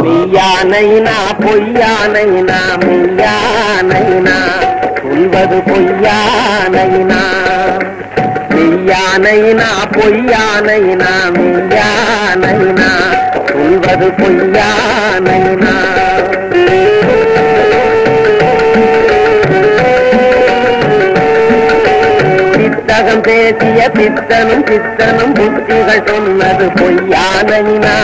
மெய்யானைனா பொய்யானைனா மெய்யானைனா சொல்வது பொய்யானைனா மெய்யானைனா பொய்யானைனா மெய்யானைனா சொல்வது பொய்யானைனா பித்தகம் பேசிய பித்தனும் பித்தனும் புத்திகள் சொன்னது பொய்யானைனா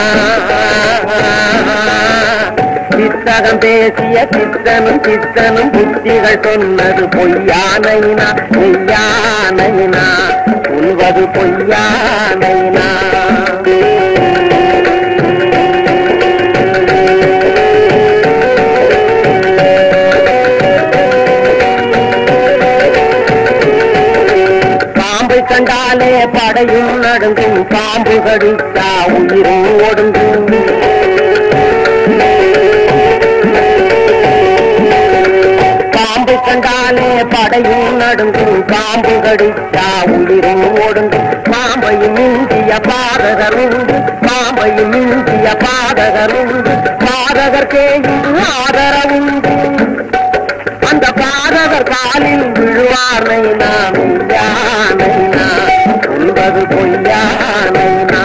பித்தகம் பேசிய பித்தனும் பித்தனும் புத்திகள் சொன்னது பொய்யானைனா மெய்யானைனா சொல்வது பொய்யானைனா பாம்பை கண்டாலே படையும் நடுங்கும் பாம்பு கடித்தா உயிரும் ஒடுங்கும் பாம்பை கண்டாலே படையும் நடுங்கும் பாம்பு கடித்தா உயிரும் ஒடுங்கும் பாம்பையும் மிஞ்சிய பாதகர் உண்டு பாம்பையும் மிஞ்சிய பாதகர் உண்டு பாதகர்க்கே இங்கு ஆதரவுண்டு அந்த பாதகர் காலில் விழுவானை நாம் யானை சொல்வது பொய்யானை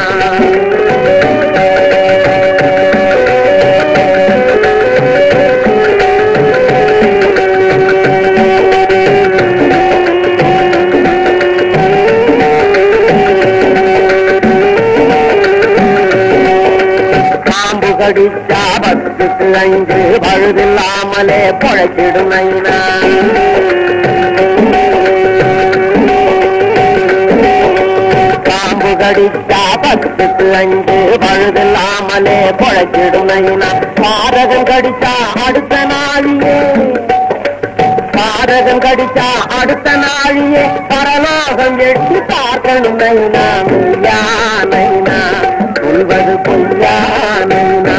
பாம்பு கடிச்சா பத்துக்கு ஐந்து பழுதில்லாமலே பொழைச்சிடும் நைனா பாம்பு கடிச்சா பத்துக்கு அஞ்சு பழுதில்லாமலே பொழைச்சிடும் நைனா பாரகம் கடிச்சா அடுத்த நாளியே பாரகம் கடிச்சா அடுத்த நாளியே பரலோகம் எட்டி பார்க்கணும் நைனா மெய்யா நைனா சொல்வது பொய்யா நைனா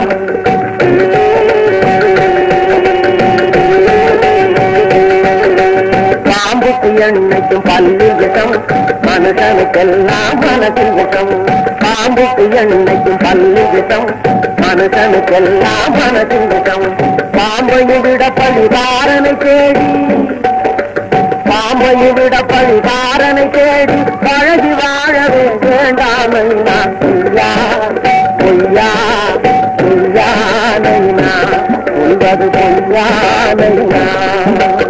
பாம்புக்கு எண்ணெய்க்கும் பல்லு விஷம் மனுஷனுக்கெல்லாம் மனசில் விஷம் பாம்புக்கு எண்ணெய்க்கும் பல்லு விஷம் மனுஷனுக்கெல்லாம் மனசில் விஷம் பாம்பையும் விட பழிதாரனை தேடி பாம்பையும் விட பழிதாரனை தேடி பழகி வாழவே வேண்டாமை நான் பொய்யா பொய்யா பொய்யானை நான் சொல்வது பொய்யானை நான்